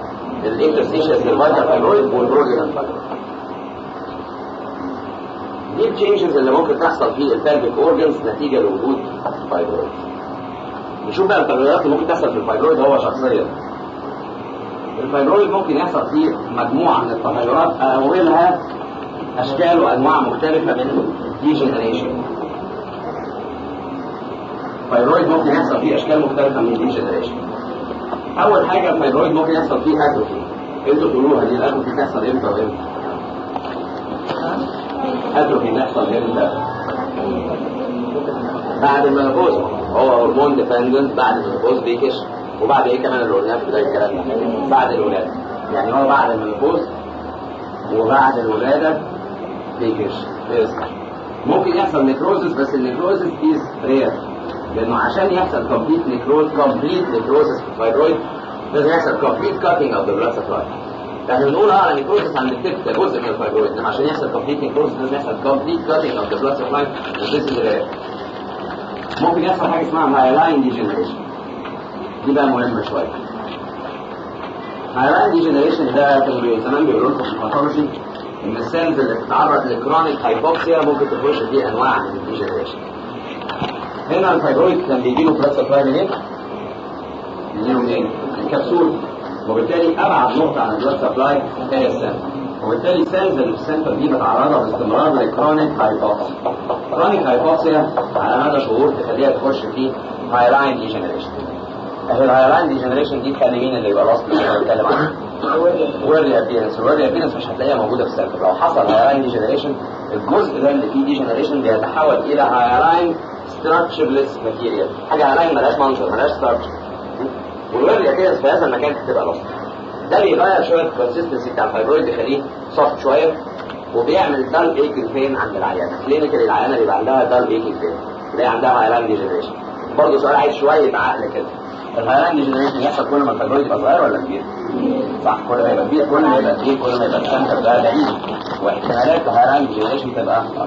الانترستيشن الفايتال فايبرويد والبروجينال فايبرويد دي التشينجز اللي ممكن تحصل في البلفيك اورجنز نتيجه لوجود فايبرويد نشوف بقى التغيرات اللي ممكن تحصل في الفايبرويد هو شخصيا الفايبرويد ممكن يحصل فيه مجموعه من التغيرات اولها اشكال وانواع مختلفه من الديجنريشن الفايبرويد ممكن يحصل فيه اشكال مختلفه من الديجنريشن اول حاجه الفايبرويد ممكن يحصل فيه اتروفي انتوا تقولوها دي الاتروفي تحصل امتى وامتى اتروفي تحصل امتى بعد المنopause هو هرمون ديبندنت بعد المنopause بيكش وبعد ايه كمان اللي قلناه في بدايه الكلام ده بعد الولاده يعني هو بعد المنopause وبعد الولاده بيكش بيصحى ممكن يحصل نيكروزس بس النيكروزس از رير لانه عشان يحصل كومبليت نيكروز كومبليت نيكروزس في الفايبرويد لازم يحصل كومبليت كاتنج اوف ذا بلاد سبلاي يعني بنقول اه على نيكروزس عند التف ده جزء من الفايبرويد انما عشان يحصل كومبليت نيكروزس لازم يحصل كومبليت كاتنج اوف ذا بلاد سبلاي وذيس از ممكن يحصل حاجه اسمها مايلاين ديجنريشن دي بقى مهمه شويه مايلاين ديجنريشن ده كانوا زمان بيقولوا لكم في الباثولوجي ان السيلز اللي بتتعرض لكرونيك هايبوكسيا ممكن تخش فيه انواع من الديجنريشن هنا الفايبرويد كان بيجي له بلاد سبلاي منين؟ بيجي له منين؟ من الكبسول وبالتالي ابعد نقطه عن البلاد سبلاي هي السنتر وبالتالي السيلز اللي في السنتر دي متعرضه باستمرار لكرونيك هايبوكسيا كرونيك هايبوكسيا على مدى شهور تخليها تخش في هايلاين ديجنريشن اهي الهايلاين ديجنريشن دي تخلي مين اللي يبقى لاست اللي بنتكلم عنه ويرلي ابيرنس الويرلي ابيرنس مش هتلاقيها موجوده في السنتر لو حصل هايلاين ديجنريشن الجزء ده اللي فيه ديجنريشن بيتحول الى هايلاين ستراكشرلس ماتيريال حاجه هايلاين ملهاش منظر ملهاش ستراكشر والويرلي ابيرنس في هذا المكان هتبقى لاست ده بيغير شويه الكونسستنسي بتاع الفايبرويد يخليه سوفت شويه وبيعمل دال ايكل فين عند العيانه كلينيكال العيانه بيبقى عندها دال ايكل فين تلاقي عندها هايلاين ديجنريشن برضه سؤال عايز شويه عقل كده الهايلاين ديجنريشن يحصل كل ما الفايبرويد يبقى صغير ولا كبير؟ صح كل ما يبقى كبير كل ما يبقى كبير كل ما يبقى السنتر ده بعيد واحتمالات الهايلاين ديجنريشن تبقى اكتر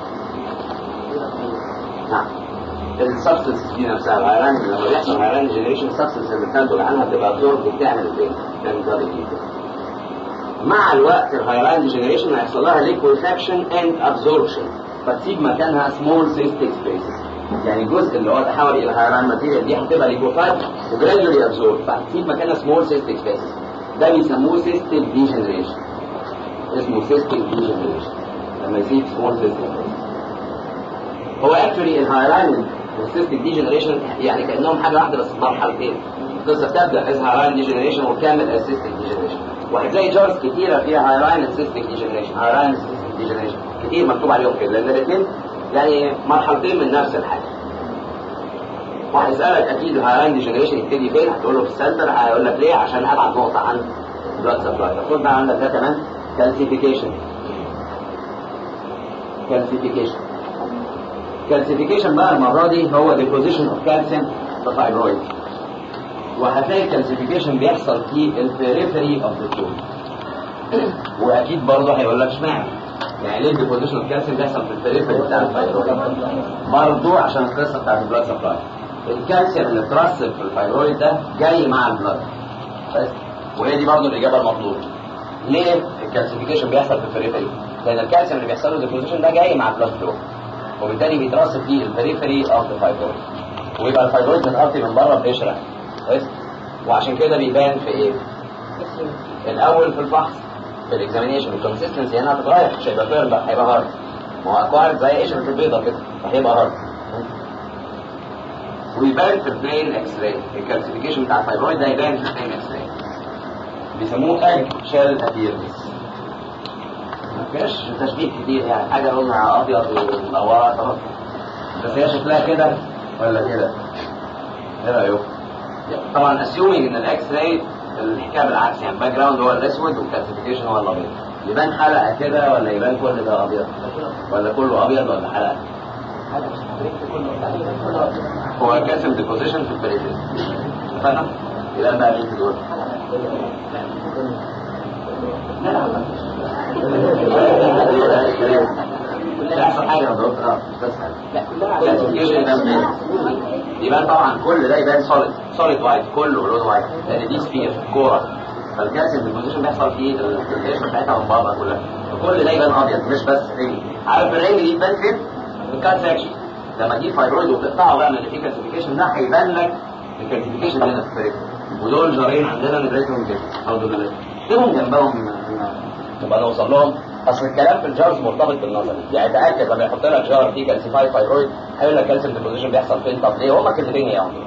نعم السبستنس دي نفسها الهايلاين لما بيحصل هايلاين ديجنريشن السبستنس اللي بتنتج عنها بتبقى ابزورب وبتعمل البين كان ده مع الوقت الهايلاين ديجنريشن هيحصل لها ليكويفاكشن اند ابزوربشن فتسيب مكانها سمول سيستيك سبيسز يعني الجزء اللي هو تحول الى هايلاين ماتيريال دي هتبقى ليكوفايد وجرادولي ابزورب فهتسيب مكانها سمول سيستيك سبيسز ده بيسموه سيستيك ديجنريشن اسمه سيستيك ديجنريشن لما يسيب سمول سيستيك هو اكشولي الهايلاين والسيستيك ديجنريشن يعني كانهم حاجه واحده بس مرحلتين القصه بتبدا از هايلاين ديجنريشن وتكمل از سيستيك ديجنريشن وهتلاقي جارز كتيرة فيها هايلاين سيستيك ديجنريشن هايلاين سيستيك ديجنريشن كتير مكتوب عليهم كده لان الاثنين يعني مرحلتين من نفس الحاجة وهيسألك اكيد الهايلاين ديجنريشن يبتدي فين هتقول له في السنتر هيقول لك ليه عشان ابعد نقطة عن بلاد سبلاي المفروض بقى عندك ده كمان كالسيفيكيشن كالسيفيكيشن كالسيفيكيشن بقى المرة دي هو ديبوزيشن اوف كالسيوم في فايبرويد وهتلاقي الكالسيفيكيشن بيحصل في البريفري اوف ذا تيوب واكيد برضه هيقول لك اشمعنى يعني ليه الديبوزيشن اوف كالسيوم بيحصل في البريفري بتاع الفايبرويد برضه عشان القصه بتاعت البلاد سبلاي الكالسيوم اللي اترسب في الفايبرويد ده جاي مع البلاد بس وهي دي برضه الاجابه المطلوبه ليه الكالسيفيكيشن بيحصل في البريفري لان الكالسيوم اللي بيحصل له ديبوزيشن ده جاي مع البلاد فلو وبالتالي بيترسب في البريفري اوف ذا فايبرويد ويبقى الفايبرويد متغطي من بره بقشره كويس وعشان كده بيبان في ايه الاول في الفحص في الاكزامينيشن الكونسستنسي هنا هتتغير مش هيبقى فيرم بقى هيبقى هارد ما هو اكوارد زي قشره البيضه كده فهيبقى هارد ويبان في البلين اكس راي الكالسيفيكيشن بتاع الفايبرويد ده يبان في البلين اكس راي بيسموه اج شيل ابيرنس مفيش تشبيه كتير يعني حاجه لونها ابيض ومدوره خلاص بس هي شكلها كده ولا كده ايه رايكم طبعا اسيومينج ان الاكس راي الحكايه بالعكس يعني الباك جراوند هو الاسود والكلاسيفيكيشن هو الابيض يبان حلقه كده ولا يبان كل ده ابيض ولا كله ابيض ولا حلقه هو كاسم ديبوزيشن في البريفيس اتفقنا يبقى بقى مين في دول لا لا يحصل حاجه يا دكتور اه بس يبان طبعا كل ده يبان سوليد سوليد وايت كله لون وايت لان دي سفير كوره فالكالسيوم ديبوزيشن بيحصل فيه الفلتريشن بتاعتها من بره كلها فكل ده يبان ابيض مش بس رينج عارف الرينج دي تبان فين؟ في الكات سكشن لما تجيب فايبرويد وتقطعه بقى من اللي فيه كالسيفيكيشن ده هيبان لك الكالسيفيكيشن هنا في الفريق ودول جارين عندنا ندرسهم كده الحمد لله سيبهم جنبهم نبقى نوصل لهم اصل الكلام في الجارز مرتبط بالنظر يعني تاكد لما يحط لك جار فيه كالسيفاي فايبرويد هيقول لك كالسيوم ديبوزيشن بيحصل فين طب ليه هما كلمتين يعني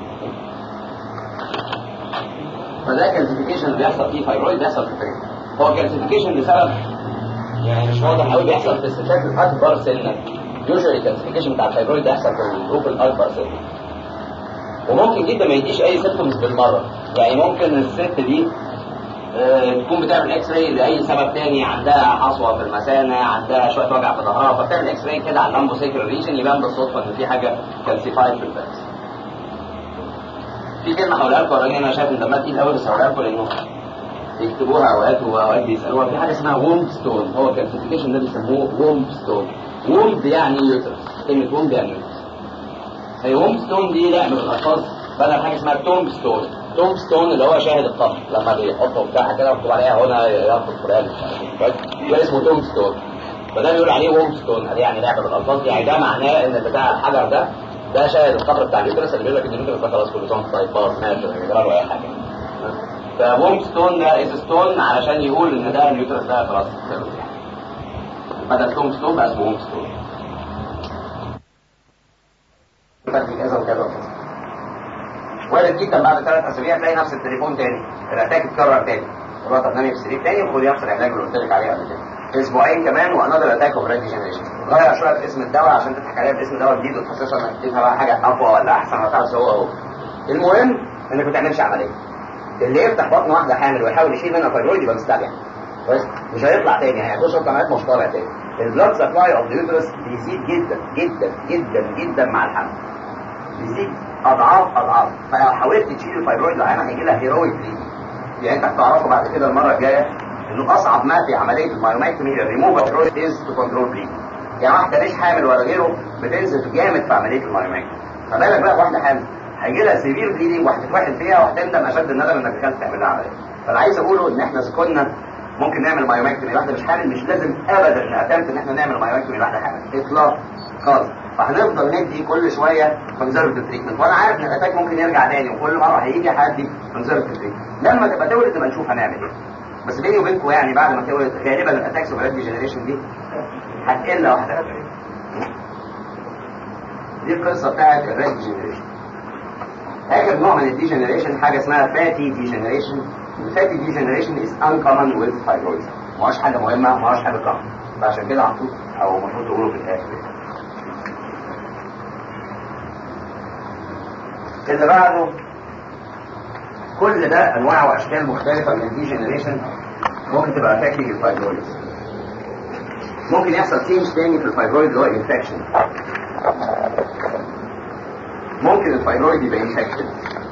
فده كالسيفيكيشن اللي بيحصل فيه فايبرويد بيحصل في الفريق هو كالسيفيكيشن لسبب يعني مش واضح قوي بيحصل في الستات الاكبر سنا يوجوالي الكالسيفيكيشن بتاع الفايبرويد بيحصل في الجروب الاكبر سنا وممكن جدا ما يديش اي سيمتومز بالمره يعني ممكن الست دي آه، تكون بتعمل اكس راي لاي سبب تاني عندها حصوه في المثانه عندها شويه وجع في ظهرها فبتعمل اكس راي كده على اللامبو سيكر ريجن يبان بالصدفه ان في حاجه كالسيفايد في الفاكس في كلمه هقولها لكم وراني انا شايف ان دمها تقيل قوي بس هقولها لكم لانه يكتبوها اوقات واوقات بيسالوها في حاجه اسمها وومب ستون هو الكالسيفيكيشن ده بيسموه وومب ستون وومب يعني يوترس كلمه وومب يعني يوترس هي وومب ستون دي لعبه بالالفاظ بدل حاجه اسمها تومب ستون تومب ستون اللي هو شاهد القبر لما بيحطوا بتاع كده مكتوب عليها هنا ياخد قران ده اسمه تومب ستون فده بيقول عليه وومب ستون دي يعني لعبه بالالفاظ يعني ده معناه ان بتاع الحجر ده ده شاهد القبر بتاع اليوترس اللي بيقول لك ان اليوترس ده خلاص كل سنه طيب خلاص ماشي مش هيجرى له اي حاجه فوومب ستون ده از ستون علشان يقول ان ده اليوترس ده خلاص بدل تومب ستون بقى اسمه وومب ستون كذا وكذا وكذا وارد جدا بعد ثلاث اسابيع تلاقي نفس التليفون تاني الاتاك اتكرر تاني تروح تنامي في السرير تاني وخد نفس العلاج اللي قلت لك عليه قبل كده اسبوعين كمان وانذر اتاك اوف ريد جنريشن غير شويه في اسم الدواء عشان تضحك عليها باسم دواء جديد وتحسسها انك تديها بقى حاجه اقوى ولا احسن ولا بس هو هو المهم انك ما تعملش عمليه اللي يفتح بطن واحده حامل ويحاول يشيل منها فايبرويد يبقى مستبيع كويس مش هيطلع تاني هيخش عمليات مش طالع تاني البلاد سبلاي اوف اليوترس بيزيد جدا جدا جدا جدا مع الحمل بيزيد اضعاف اضعاف فلو حاولت تشيل الفايبرويد العينه هيجي لها هيرويك يعني انت هتعرفه بعد كده المره الجايه انه اصعب ما في عمليه المايوماكتومي الريموف اوف از تو كنترول بليد يعني واحده مش حامل ولا غيره بتنزل جامد في عمليه المايوماكتومي فبالك بقى واحده حامل هيجي لها سيفير بليدنج وهتتوحد فيها وهتندم اشد الندم انك دخلت تعمل لها عمليه فانا عايز اقوله ان احنا كنا ممكن نعمل مايوماكتومي واحده مش حامل مش لازم ابدا نعتمد ان احنا نعمل مايوماكتومي واحده حامل اطلاق خالص فهنفضل ندي كل شويه كونزرفتيف تريتمنت وانا عارف ان الاتاك ممكن يرجع تاني وكل مره هيجي هدي كونزرفتيف تريتمنت لما تبقى تولد نبقى نشوف هنعمل ايه بس بيني وبينكم يعني بعد ما تولد غالبا الاتاكس اوف جنريشن دي هتقل واحده دي القصه بتاعت الريد جنريشن اخر نوع من الدي جنريشن حاجه اسمها فاتي دي جنريشن الفاتي دي جنريشن از انكومن ويز فايبرويد ما هوش حاجه مهمه ما هوش حاجه كومن فعشان كده محطوط او المفروض تقوله في الاخر اللي بعده كل ده انواع واشكال مختلفه من الدي جنريشن ممكن تبقى افكتنج الفايبرويد ممكن يحصل تشينج تاني في الفايبرويد اللي هو انفكشن ممكن الفايبرويد يبقى انفكشن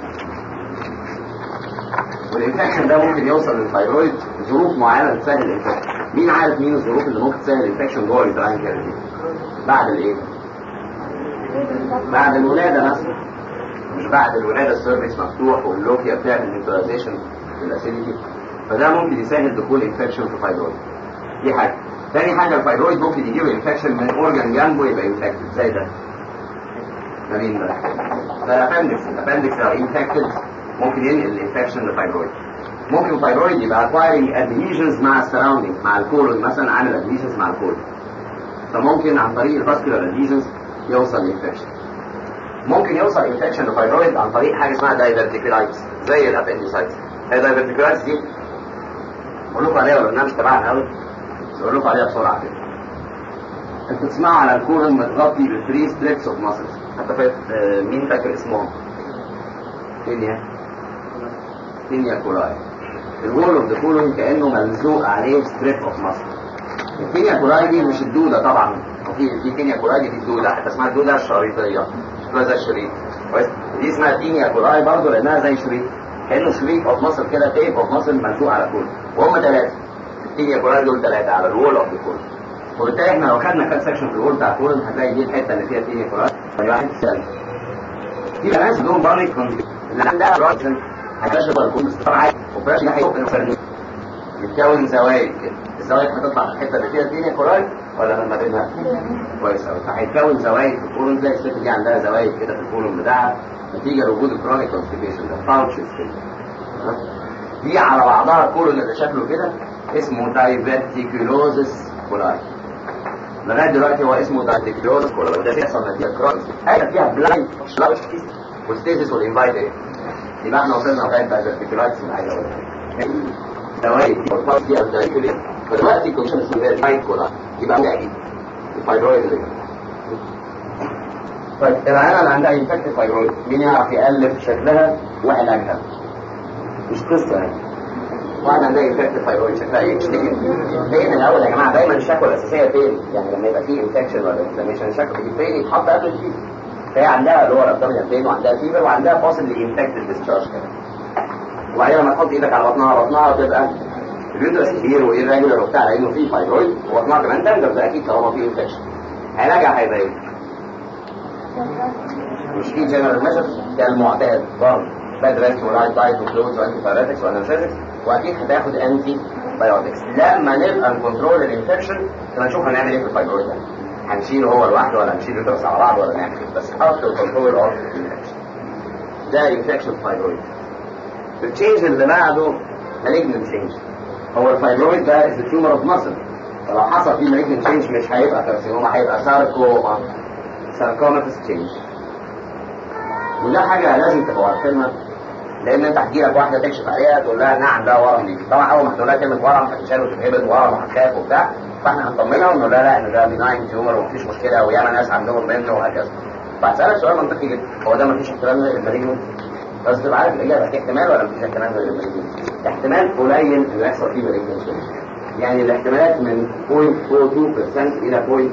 والانفكشن ده ممكن يوصل للفايبرويد ظروف معينه تسهل الانفكشن مين عارف مين الظروف اللي ممكن تسهل الانفكشن جوه اليوتراين كارثي بعد الايه بعد الولاده مثلا مش بعد الولاده السيرفكس مفتوح واللوكيا بتعمل نيوتراليزيشن للاسيديتي فده ممكن يسهل دخول انفكشن في الفايبرويد دي حاجه تاني حاجه الفايبرويد ممكن يجيب انفكشن من اورجان جنبه يبقى انفكتد زي ده ده مين ده؟ ده ابندكس الابندكس لو انفكتد ممكن ينقل الانفكشن للفايبرويد ممكن الفايبرويد يبقى acquiring adhesions مع السراوندينج مع الكولون مثلا عامل adhesions مع الكولون فممكن عن طريق الفاسكولار adhesions يوصل لانفكشن ممكن يوصل انفكشن للفايبرويد عن طريق حاجه اسمها دايفرتيكولايتس زي الابنديسايتس هي دايفرتيكولايتس دي بقول لكم عليها ولا مش تبعنا قوي بس بقول لكم عليها بسرعه كده انتوا تسمعوا على الكولون متغطي بثري ستريبس اوف ماسلز حتى فاكر آه مين فاكر اسمهم؟ تينيا تينيا كولاي الوول اوف ذا كولون كانه ملزوق عليه ستريب اوف ماسل التينيا كولاي دي مش الدوده طبعا وفي في تينيا كولاي دي الدوده حتى اسمها الدوده الشريطيه شكلها زي الشريط كويس دي اسمها تينيا كولاي برضه لانها زي شريط كانه شريط اوف ماسل كده تيب اوف ماسل ملزوق على كولون وهم ثلاثه التينيا كولاي دول ثلاثه على الوول اوف ذا كولون وبالتالي احنا لو خدنا كات سكشن في الوول بتاع الكولون هتلاقي دي الحته اللي فيها تينيا كولاي واحد سالب في ناس عندهم بارك اللي عندها راجل هتشرب الكولون عادي الفراش ده هيكون يتكون زوايد كده الزوايد هتطلع في الحته اللي فيها الدنيا كوراي ولا من ما بينها كويس قوي فهيتكون زوايد في الكولون تلاقي الست دي عندها زوايد كده في الكولون بتاعها نتيجه لوجود الكرونيك كونستيبيشن ده باوتشز كده دي على بعضها الكولون اللي شكله كده اسمه دايفرتيكولوزس كولاي لغايه دلوقتي هو اسمه دايفرتيكولوزس كولاي وده بيحصل نتيجه كرونيك هي فيها بلايند شلاوش والستيزيس والانفايت ايه يبقى احنا وصلنا لغايه دايفرتيكولايتس من حاجه ولا زوايد دي والفاض فيها الدايفرتيكولوزس فدلوقتي كونديشن اسمها دايفرتيكولاي كولاي يبقى ده اكيد الفايبرويد اللي طيب العيانة اللي عندها انفكتد فايبرويد مين يعرف يألف شكلها وعلاجها مش قصة يعني واحد عندها انفكتد فايبرويد شكلها ايه تشتكي ليه من الاول يا جماعه دايما الشكوى الاساسيه فين يعني لما يبقى فيه انفكشن ولا انفلاميشن الشكوى دي فين يتحط قبل الفيفر فهي عندها لور ابدومينال بين وعندها فيفر وعندها بوسبلي انفكتد ديسشارج كمان وبعدين لما تحط ايدك على بطنها بطنها تبقى اليوترس كبير وايرجولار وبتاع لانه فيه فايبرويد وبطنها كمان تندر ده اكيد طالما فيه انفكشن علاجها هيبقى ايه؟ مش في جنرال ميثودز كالمعتاد برضه باد ريست ورايت دايت وكلوز وانتي بايريتكس وانالجيزكس واكيد هتاخد انتي بايوتكس لما نبقى نكنترول الانفكشن لما نشوف هنعمل ايه في الفايبرويد ده هنشيله هو لوحده ولا هنشيل اليوترس على بعض ولا نعمل ايه بس افتر كنترول اوف الانفكشن ده انفكشن فايبرويد التشينج اللي بعده مالجنت تشينج هو الفايبرويد ده از تيومر اوف ماسل فلو حصل فيه مالجنت تشينج مش هيبقى كارسينوما هيبقى ساركوما ساركوماتس تشينج وده حاجة لازم تبقوا عارفينها لان انت هتجيلك واحدة تكشف عليها تقول لها نعم ده ورم ليكي طبعا اول ما تقول لها كلمة ورم هتشال وتتهبد ورم وهتخاف وبتاع فاحنا هنطمنها ونقول لها لا ان ده بناين تيومر ومفيش مشكلة وياما ناس عندهم منه وهكذا فهتسألك سؤال منطقي جدا هو ده مفيش احتمال للمالجنت بس تبقى عارف الاجابة في احتمال ولا مفيش احتمال للمالجنت احتمال قليل انه يحصل فيه مالجنت يعني الاحتمالات من 0.42% الى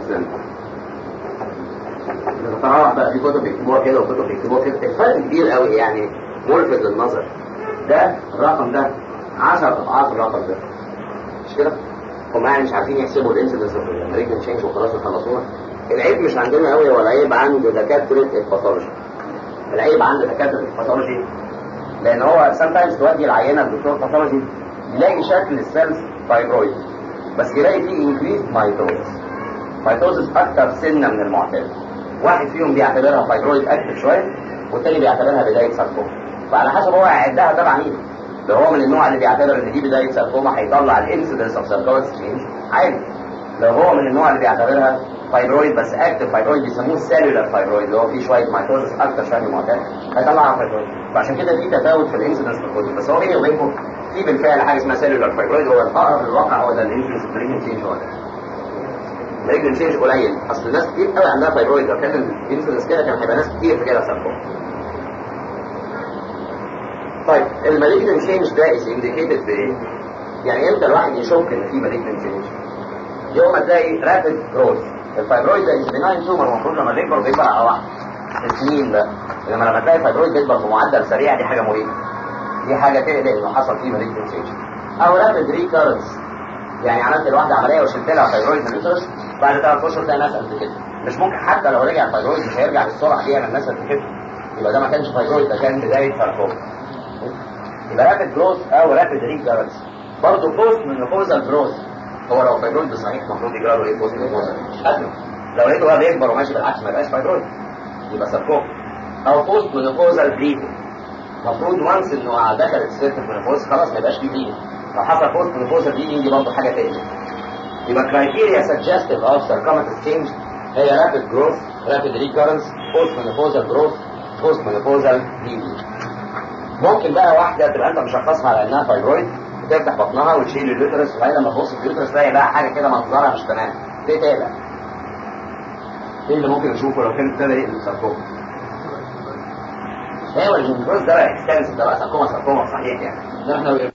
0.2% تتراوح بقى في كتب بيكتبوها كده وكتب بيكتبوها كده الفرق كبير قوي يعني ملفت للنظر ده الرقم ده 10 اضعاف الرقم ده مش كده؟ هم يعني مش عارفين يحسبوا الانسيدنس اوف الامريكان تشينج وخلاص وخلصونا العيب مش عندنا قوي ولا عيب عند دكاتره الباثولوجي العيب عند دكاتره الباثولوجي لان هو سام تايمز تودي العينه لدكتور باثولوجي يلاقي شكل السيلز فايبرويد بس يلاقي فيه انكريز مايتوزس مايتوزس اكتر سنه من المعتاد واحد فيهم بيعتبرها فايبرويد اكتف شويه والتاني بيعتبرها بدايه ساركوما فعلى حسب هو هيعدها تبع مين لو هو من النوع اللي بيعتبر ان دي بدايه ساركوما هيطلع الانسيدنس اوف ساركوما تشينج عادي لو هو من النوع اللي بيعتبرها فايبرويد بس اكتف فايبرويد بيسموه سيلولار فايبرويد اللي هو فيه شويه مايتوزس اكتر شويه من المعتاد هيطلعها فايبرويد فعشان كده في تفاوت في الانسيدنس في الكتب بس هو بيني وبينكم في بالفعل حاجه اسمها سيلولار فايبرويد هو الاقرب للواقع هو ده الانفلونس بريجن تشينج هو ده بريجن تشينج قليل اصل الناس كتير قوي عندها فايبرويد لو كان الانفلونس كده كان هيبقى ناس كتير في كده ساركوما طيب المالجنت تشينج ده از انديكيتد بايه؟ يعني امتى الواحد يشك ان في مالجنت تشينج؟ يوم ما تلاقي رابid جروث الفايبرويد ده از بناين تومر المفروض لما بيكبر بيكبر على واحد السنين بقى لما لما تلاقي فايبرويد بيكبر بمعدل سريع دي حاجه مريبه دي حاجه تقلق انه حصل فيه مالجنت تشينج او رابد ريكارنس يعني عملت الواحده عمليه وشلت لها فايبرويد من اليوترس بعد ثلاث اشهر تلاقي ناس قد كده مش ممكن حتى لو رجع الفايبرويد مش هيرجع بالسرعه دي من ناس قد كده يبقى ده ما كانش فايبرويد ده كان بدايه ساركوما يبقى رابد جروث او رابد ريكارنس برضه بوست من نفوزال جروث هو لو فايبرويد صحيح المفروض يجرى له ايه بوست نفوزال ازمه لو لقيته بقى بيكبر وماشي بالعكس ما يبقاش فايبرويد يبقى ساركوما او بوست نفوزال بليدنج المفروض وانس انه دخل السيرت في خلاص ما يبقاش فيه بليدنج لو حصل بوست نفوزال بليدنج دي برضه حاجه تاني يبقى كرايتيريا سجستيف اوف ساركوماتس تشينج هي رابid جروث رابid ريكورنس بوست مينوبوزال جروث بوست مينوبوزال بليدنج ممكن بقى واحده تبقى انت مشخصها على انها فايبرويد تفتح بطنها وتشيل اليوترس وبعدين لما تبص في اليوترس تلاقي بقى حاجه كده منظرها مش تمام تقلق ايه اللي ممكن اشوفه لو كان ابتدى يقلب ساركوما ايوه الجنجروز ده بقى اكستنس ده بقى ساركوما ساركوما صحيح يعني ده احنا